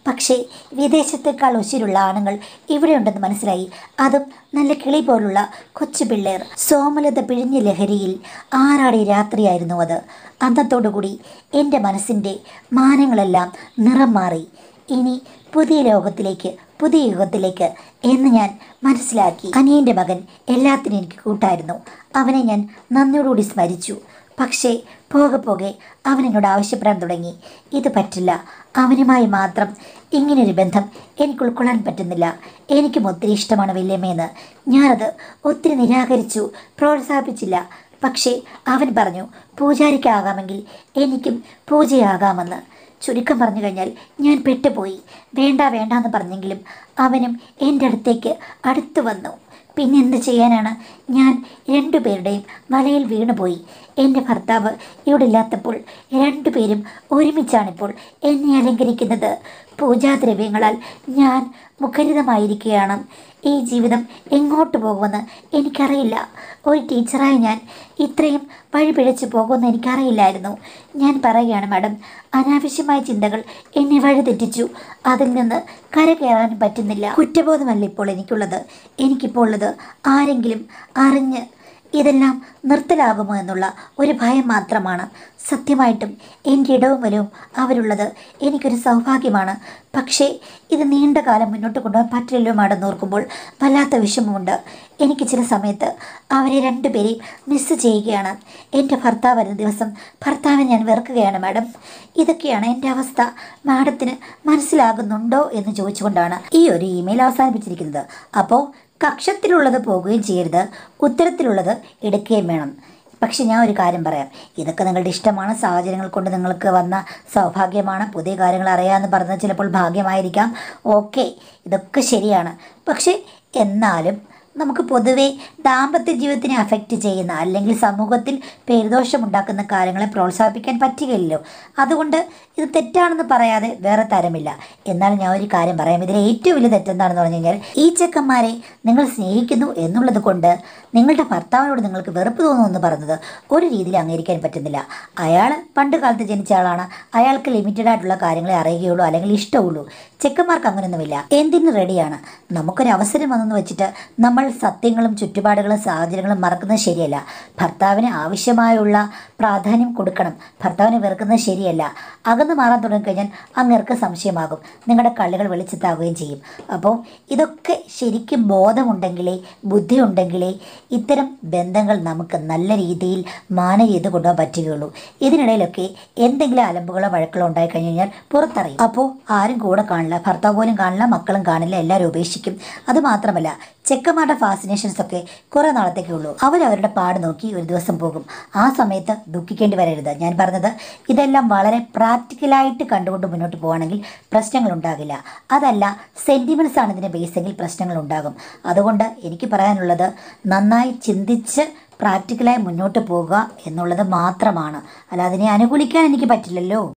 പക്ഷേ വിദേശത്തേക്കാൾ ഉശിരുള്ള ആണുങ്ങൾ ഇവിടെയുണ്ടെന്ന് മനസ്സിലായി അതും നല്ല കിളി പോലുള്ള കൊച്ചു പിള്ളേർ സോമലത പിഴിഞ്ഞ ലഹരിയിൽ ആറാടി രാത്രിയായിരുന്നു അത് അന്നത്തോടുകൂടി എൻ്റെ മനസ്സിൻ്റെ മാനങ്ങളെല്ലാം നിറം മാറി ഇനി പുതിയ ലോകത്തിലേക്ക് പുതിയ യുഗത്തിലേക്ക് എന്ന് ഞാൻ മനസ്സിലാക്കി അനിയൻ്റെ മകൻ എല്ലാത്തിനും എനിക്ക് കൂട്ടായിരുന്നു അവനെ ഞാൻ നന്ദിയോടുകൂടി സ്മരിച്ചു പക്ഷേ പോകെ പോകെ അവൻ എന്നോട് ആവശ്യപ്പെടാൻ തുടങ്ങി ഇത് പറ്റില്ല അവനുമായി മാത്രം ഇങ്ങനൊരു ബന്ധം എനിക്ക് ഉൾക്കൊള്ളാൻ പറ്റുന്നില്ല എനിക്കും ഒത്തിരി ഇഷ്ടമാണ് വല്യമ്മയെന്ന് ഞാനത് ഒത്തിരി നിരാകരിച്ചു പ്രോത്സാഹിപ്പിച്ചില്ല പക്ഷേ അവൻ പറഞ്ഞു പൂജാരിക്കാകാമെങ്കിൽ എനിക്കും പൂജയാകാമെന്ന് ചുരുക്കം പറഞ്ഞു കഴിഞ്ഞാൽ ഞാൻ പെട്ടുപോയി വേണ്ട വേണ്ട എന്ന് പറഞ്ഞെങ്കിലും അവനും എൻ്റെ അടുത്തേക്ക് അടുത്തു വന്നു പിന്നെ എന്ത് ചെയ്യാനാണ് ഞാൻ രണ്ടുപേരുടെയും വലയിൽ വീണുപോയി എൻ്റെ ഭർത്താവ് ഇവിടെ ഇല്ലാത്തപ്പോൾ രണ്ടുപേരും ഒരുമിച്ചാണിപ്പോൾ എന്നെ അലങ്കരിക്കുന്നത് പൂജാദ്രവ്യങ്ങളാൽ ഞാൻ മുഖരിതമായിരിക്കുകയാണ് ഈ ജീവിതം എങ്ങോട്ട് പോകുമെന്ന് എനിക്കറിയില്ല ഒരു ടീച്ചറായ ഞാൻ ഇത്രയും വഴിപിഴച്ച് പോകുമെന്ന് എനിക്കറിയില്ലായിരുന്നു ഞാൻ പറയുകയാണ് മാഡം അനാവശ്യമായ ചിന്തകൾ എന്നെ വഴിതെറ്റിച്ചു അതിൽ നിന്ന് കരകയറാനും പറ്റുന്നില്ല കുറ്റബോധമല്ല ഇപ്പോൾ എനിക്കുള്ളത് എനിക്കിപ്പോൾ ഉള്ളത് ആരെങ്കിലും അറിഞ്ഞ് ഇതെല്ലാം നിർത്തലാകുമോ എന്നുള്ള ഒരു ഭയം മാത്രമാണ് സത്യമായിട്ടും എൻ്റെ ഇടവും വലവും അവരുള്ളത് എനിക്കൊരു സൗഭാഗ്യമാണ് പക്ഷേ ഇത് നീണ്ട കാലം മുന്നോട്ട് കൊണ്ടുപോകാൻ പറ്റില്ലല്ലോ മാഡം ഓർക്കുമ്പോൾ വല്ലാത്ത വിഷമമുണ്ട് എനിക്ക് ചില സമയത്ത് അവരെ രണ്ടുപേരെയും മിസ്സ് ചെയ്യുകയാണ് എൻ്റെ ഭർത്താവ് വരുന്ന ദിവസം ഭർത്താവിനെ ഞാൻ വെറുക്കുകയാണ് മാഡം ഇതൊക്കെയാണ് എൻ്റെ അവസ്ഥ മാഡത്തിന് മനസ്സിലാകുന്നുണ്ടോ എന്ന് ചോദിച്ചുകൊണ്ടാണ് ഈ ഒരു ഇമെയിൽ അവസാനിപ്പിച്ചിരിക്കുന്നത് അപ്പോൾ കക്ഷത്തിലുള്ളത് പോകുകയും ചെയ്യരുത് ഉത്തരത്തിലുള്ളത് എടുക്കുകയും വേണം പക്ഷെ ഞാൻ ഒരു കാര്യം പറയാം ഇതൊക്കെ നിങ്ങളുടെ ഇഷ്ടമാണ് സാഹചര്യങ്ങൾ കൊണ്ട് നിങ്ങൾക്ക് വന്ന സൗഭാഗ്യമാണ് പുതിയ കാര്യങ്ങൾ അറിയാമെന്ന് പറഞ്ഞത് ചിലപ്പോൾ ഭാഗ്യമായിരിക്കാം ഓക്കെ ഇതൊക്കെ ശരിയാണ് പക്ഷേ എന്നാലും നമുക്ക് പൊതുവെ ദാമ്പത്യ ജീവിതത്തിനെ അഫക്റ്റ് ചെയ്യുന്ന അല്ലെങ്കിൽ സമൂഹത്തിൽ പേരുദോഷമുണ്ടാക്കുന്ന കാര്യങ്ങളെ പ്രോത്സാഹിപ്പിക്കാൻ പറ്റുകയില്ലല്ലോ അതുകൊണ്ട് ഇത് തെറ്റാണെന്ന് പറയാതെ വേറെ തരമില്ല എന്നാൽ ഞാൻ ഒരു കാര്യം പറയാം ഇതിലെ ഏറ്റവും വലിയ തെറ്റെന്താണെന്ന് പറഞ്ഞു കഴിഞ്ഞാൽ ഈ ചെക്കന്മാരെ നിങ്ങൾ സ്നേഹിക്കുന്നു എന്നുള്ളത് കൊണ്ട് നിങ്ങളുടെ ഭർത്താവിനോട് നിങ്ങൾക്ക് വെറുപ്പ് തോന്നുമെന്ന് പറഞ്ഞത് ഒരു രീതിയിൽ അംഗീകരിക്കാൻ പറ്റുന്നില്ല അയാൾ പണ്ട് കാലത്ത് ജനിച്ച ആളാണ് അയാൾക്ക് ലിമിറ്റഡ് ആയിട്ടുള്ള കാര്യങ്ങളെ അറിയുകയുള്ളൂ അല്ലെങ്കിൽ ഇഷ്ടമുള്ളൂ ചെക്കന്മാർക്ക് അങ്ങനെയൊന്നുമില്ല എന്തിന് റെഡിയാണ് നമുക്കൊരു അവസരം വന്നെന്ന് വെച്ചിട്ട് നമ്മൾ സത്യങ്ങളും ചുറ്റുപാടുകളും സാഹചര്യങ്ങളും മറക്കുന്നത് ശരിയല്ല ഭർത്താവിന് ആവശ്യമായുള്ള പ്രാധാന്യം കൊടുക്കണം ഭർത്താവിനെ വെറുക്കുന്നത് ശരിയല്ല അകന്ന് മാറാൻ തുടങ്ങിക്കഴിഞ്ഞാൽ അങ്ങേർക്ക് സംശയമാകും നിങ്ങളുടെ കള്ളുകൾ വെളിച്ചത്താവുകയും ചെയ്യും അപ്പോൾ ഇതൊക്കെ ശരിക്കും ബോധമുണ്ടെങ്കിലേ ബുദ്ധി ഉണ്ടെങ്കിലേ ഇത്തരം ബന്ധങ്ങൾ നമുക്ക് നല്ല രീതിയിൽ മാനേജ് ചെയ്ത് കൊണ്ടുപോകാൻ പറ്റുകയുള്ളൂ ഇതിനിടയിലൊക്കെ എന്തെങ്കിലും അലമ്പുകളോ വഴക്കുകളോ ഉണ്ടായി കഴിഞ്ഞ് കഴിഞ്ഞാൽ പുറത്തറിയും അപ്പോൾ ആരും കൂടെ കാണില്ല ഭർത്താവ് പോലും കാണില്ല മക്കളും കാണില്ല എല്ലാവരും ഉപേക്ഷിക്കും അത് മാത്രമല്ല ചെക്കന്മാരുടെ ഫാസിനേഷൻസ് ഒക്കെ കുറേ നാളത്തേക്കേ ഉള്ളൂ അവരവരുടെ പാട് നോക്കി ഒരു ദിവസം പോകും ആ സമയത്ത് ദുഃഖിക്കേണ്ടി വരരുത് ഞാൻ പറഞ്ഞത് ഇതെല്ലാം വളരെ പ്രാക്ടിക്കലായിട്ട് കണ്ടുകൊണ്ട് മുന്നോട്ട് പോവുകയാണെങ്കിൽ പ്രശ്നങ്ങൾ ഉണ്ടാകില്ല അതല്ല സെൻറ്റിമെൻറ്റ്സ് ആണ് ഇതിൻ്റെ ബേസെങ്കിൽ പ്രശ്നങ്ങൾ ഉണ്ടാകും അതുകൊണ്ട് എനിക്ക് പറയാനുള്ളത് നന്നായി ചിന്തിച്ച് പ്രാക്ടിക്കലായി മുന്നോട്ട് പോകുക എന്നുള്ളത് മാത്രമാണ് അല്ലാതെ അതിനെ അനുകൂലിക്കാൻ എനിക്ക് പറ്റില്ലല്ലോ